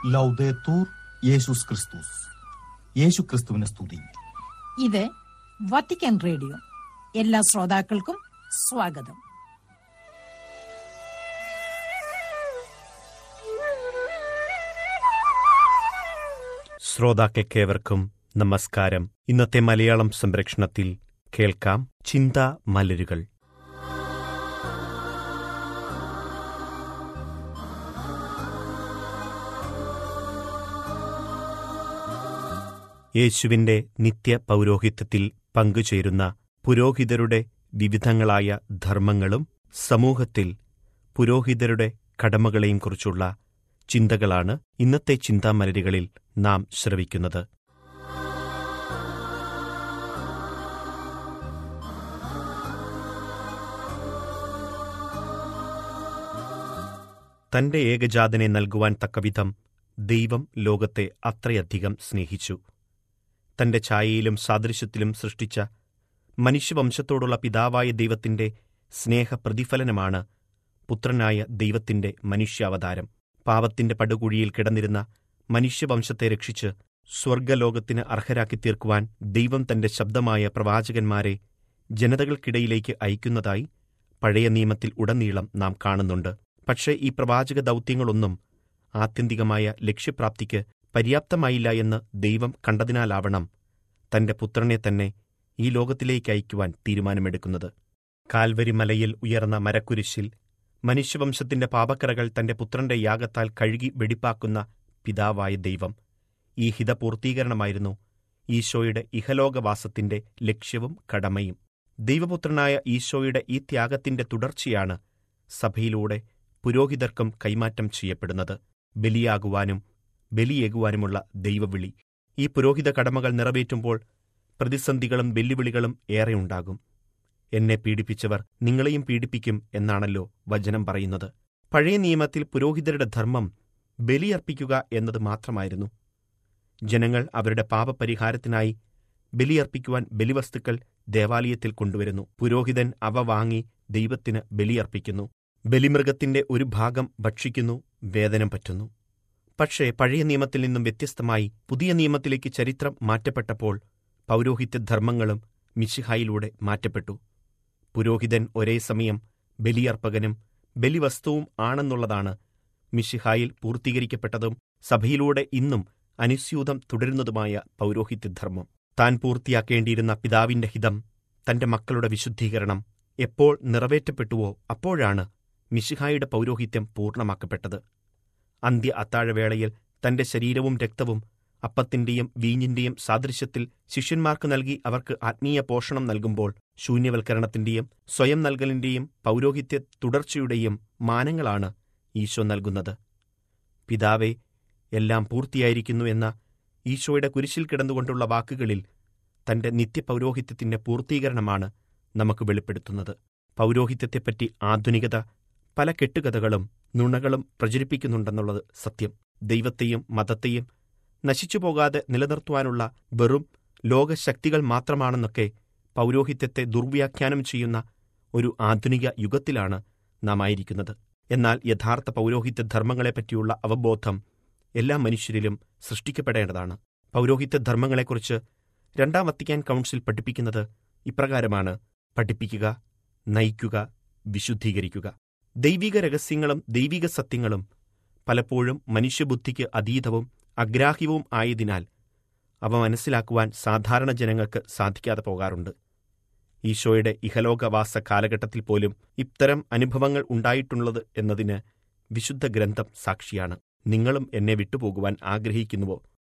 ലൗദേത്തൂർ യേശുസ് ക്രിസ്തുസ് യേശു ക്രിസ്തുവിനെ സ്തുതി ഇത് വത്തിക്കാൻ റേഡിയോ എല്ലാ ശ്രോതാക്കൾക്കും സ്വാഗതം ശ്രോതാക്കൾക്കേവർക്കും നമസ്കാരം ഇന്നത്തെ മലയാളം സംരക്ഷണത്തിൽ കേൾക്കാം ചിന്ത മലരുകൾ യേശുവിന്റെ നിത്യ പൗരോഹിത്യത്തിൽ പങ്കുചേരുന്ന പുരോഹിതരുടെ വിവിധങ്ങളായ ധർമ്മങ്ങളും സമൂഹത്തിൽ പുരോഹിതരുടെ കടമകളെയും കുറിച്ചുള്ള ചിന്തകളാണ് ഇന്നത്തെ ചിന്താമലരുകളിൽ നാം ശ്രവിക്കുന്നത് തന്റെ ഏകജാതനെ നൽകുവാൻ തക്കവിധം ദൈവം ലോകത്തെ അത്രയധികം സ്നേഹിച്ചു തന്റെ ഛായയിലും സാദൃശ്യത്തിലും സൃഷ്ടിച്ച മനുഷ്യവംശത്തോടുള്ള പിതാവായ ദൈവത്തിന്റെ സ്നേഹപ്രതിഫലനമാണ് പുത്രനായ ദൈവത്തിന്റെ മനുഷ്യാവതാരം പാപത്തിന്റെ പടുകുഴിയിൽ കിടന്നിരുന്ന മനുഷ്യവംശത്തെ രക്ഷിച്ച് സ്വർഗലോകത്തിന് അർഹരാക്കി തീർക്കുവാൻ ദൈവം തന്റെ ശബ്ദമായ പ്രവാചകന്മാരെ ജനതകൾക്കിടയിലേക്ക് അയക്കുന്നതായി പഴയ നിയമത്തിൽ ഉടനീളം നാം കാണുന്നുണ്ട് പക്ഷേ ഈ പ്രവാചക ദൗത്യങ്ങളൊന്നും ആത്യന്തികമായ ലക്ഷ്യപ്രാപ്തിക്ക് പര്യാപ്തമായില്ല എന്ന് ദൈവം കണ്ടതിനാലാവണം തന്റെ പുത്രനെ തന്നെ ഈ ലോകത്തിലേക്ക് അയക്കുവാൻ തീരുമാനമെടുക്കുന്നത് കാൽവരി മലയിൽ ഉയർന്ന മരക്കുരിശിൽ മനുഷ്യവംശത്തിന്റെ പാപക്കറകൾ തന്റെ പുത്രന്റെ യാഗത്താൽ കഴുകി വെടിപ്പാക്കുന്ന പിതാവായ ദൈവം ഈ ഹിതപൂർത്തീകരണമായിരുന്നു ഈശോയുടെ ഇഹലോകവാസത്തിന്റെ ലക്ഷ്യവും കടമയും ദൈവപുത്രനായ ഈശോയുടെ ഈ ത്യാഗത്തിന്റെ തുടർച്ചയാണ് സഭയിലൂടെ പുരോഹിതർക്കും കൈമാറ്റം ചെയ്യപ്പെടുന്നത് ബലിയാകുവാനും ബലിയേകുവാനുമുള്ള ദൈവവിളി ഈ പുരോഹിത കടമകൾ നിറവേറ്റുമ്പോൾ പ്രതിസന്ധികളും വെല്ലുവിളികളും ഏറെയുണ്ടാകും എന്നെ പീഡിപ്പിച്ചവർ നിങ്ങളെയും പീഡിപ്പിക്കും എന്നാണല്ലോ വചനം പറയുന്നത് പഴയ നിയമത്തിൽ പുരോഹിതരുടെ ധർമ്മം ബലിയർപ്പിക്കുക എന്നത് മാത്രമായിരുന്നു ജനങ്ങൾ അവരുടെ പാപപരിഹാരത്തിനായി ബലിയർപ്പിക്കുവാൻ ബലിവസ്തുക്കൾ ദേവാലയത്തിൽ കൊണ്ടുവരുന്നു പുരോഹിതൻ അവ വാങ്ങി ദൈവത്തിന് ബലിയർപ്പിക്കുന്നു ബലിമൃഗത്തിന്റെ ഒരു ഭാഗം ഭക്ഷിക്കുന്നു വേദനം പറ്റുന്നു പക്ഷേ പഴയ നിയമത്തിൽ നിന്നും വ്യത്യസ്തമായി പുതിയ നിയമത്തിലേക്ക് ചരിത്രം മാറ്റപ്പെട്ടപ്പോൾ പൗരോഹിത്യ ധർമ്മങ്ങളും മിശിഹായിലൂടെ മാറ്റപ്പെട്ടു പുരോഹിതൻ ഒരേ സമയം ബലിയർപ്പകനും ബലിവസ്തുവും ആണെന്നുള്ളതാണ് മിശിഹായിൽ പൂർത്തീകരിക്കപ്പെട്ടതും സഭയിലൂടെ ഇന്നും അനുസ്യൂതം തുടരുന്നതുമായ പൗരോഹിത്യധർമ്മം താൻ പൂർത്തിയാക്കേണ്ടിയിരുന്ന പിതാവിന്റെ ഹിതം തന്റെ മക്കളുടെ വിശുദ്ധീകരണം എപ്പോൾ നിറവേറ്റപ്പെട്ടുവോ അപ്പോഴാണ് മിശിഹായുടെ പൗരോഹിത്യം പൂർണ്ണമാക്കപ്പെട്ടത് അന്ത്യ അത്താഴവേളയിൽ തന്റെ ശരീരവും രക്തവും അപ്പത്തിന്റെയും വീഞ്ഞിന്റെയും സാദൃശ്യത്തിൽ ശിഷ്യന്മാർക്ക് നൽകി അവർക്ക് ആത്മീയ പോഷണം നൽകുമ്പോൾ ശൂന്യവൽക്കരണത്തിന്റെയും സ്വയം നൽകലിന്റെയും പൗരോഹിത്യ തുടർച്ചയുടെയും മാനങ്ങളാണ് ഈശോ നൽകുന്നത് പിതാവേ എല്ലാം പൂർത്തിയായിരിക്കുന്നു എന്ന ഈശോയുടെ കുരിശിൽ കിടന്നുകൊണ്ടുള്ള വാക്കുകളിൽ തന്റെ നിത്യപൗരോഹിത്യത്തിന്റെ പൂർത്തീകരണമാണ് നമുക്ക് വെളിപ്പെടുത്തുന്നത് പൗരോഹിത്യത്തെപ്പറ്റി ആധുനികത പല കെട്ടുകഥകളും നുണകളും പ്രചരിപ്പിക്കുന്നുണ്ടെന്നുള്ളത് സത്യം ദൈവത്തെയും മതത്തെയും നശിച്ചുപോകാതെ നിലനിർത്തുവാനുള്ള വെറും ലോകശക്തികൾ മാത്രമാണെന്നൊക്കെ പൗരോഹിത്യത്തെ ദുർവ്യാഖ്യാനം ചെയ്യുന്ന ഒരു ആധുനിക യുഗത്തിലാണ് നാം ആയിരിക്കുന്നത് എന്നാൽ യഥാർത്ഥ പൗരോഹിത്യ ധർമ്മങ്ങളെപ്പറ്റിയുള്ള അവബോധം എല്ലാ മനുഷ്യരിലും സൃഷ്ടിക്കപ്പെടേണ്ടതാണ് പൗരോഹിത്യ ധർമ്മങ്ങളെക്കുറിച്ച് രണ്ടാം വത്തിക്കാൻ കൗൺസിൽ പഠിപ്പിക്കുന്നത് ഇപ്രകാരമാണ് പഠിപ്പിക്കുക നയിക്കുക വിശുദ്ധീകരിക്കുക ദൈവിക രഹസ്യങ്ങളും ദൈവിക സത്യങ്ങളും പലപ്പോഴും മനുഷ്യബുദ്ധിക്ക് അതീതവും അഗ്രാഹ്യവും ആയതിനാൽ അവ മനസ്സിലാക്കുവാൻ സാധാരണ ജനങ്ങൾക്ക് സാധിക്കാതെ പോകാറുണ്ട് ഈശോയുടെ ഇഹലോകവാസ കാലഘട്ടത്തിൽ പോലും ഇത്തരം അനുഭവങ്ങൾ ഉണ്ടായിട്ടുള്ളത് എന്നതിന് വിശുദ്ധ ഗ്രന്ഥം സാക്ഷിയാണ് നിങ്ങളും എന്നെ വിട്ടുപോകുവാൻ ആഗ്രഹിക്കുന്നുവോ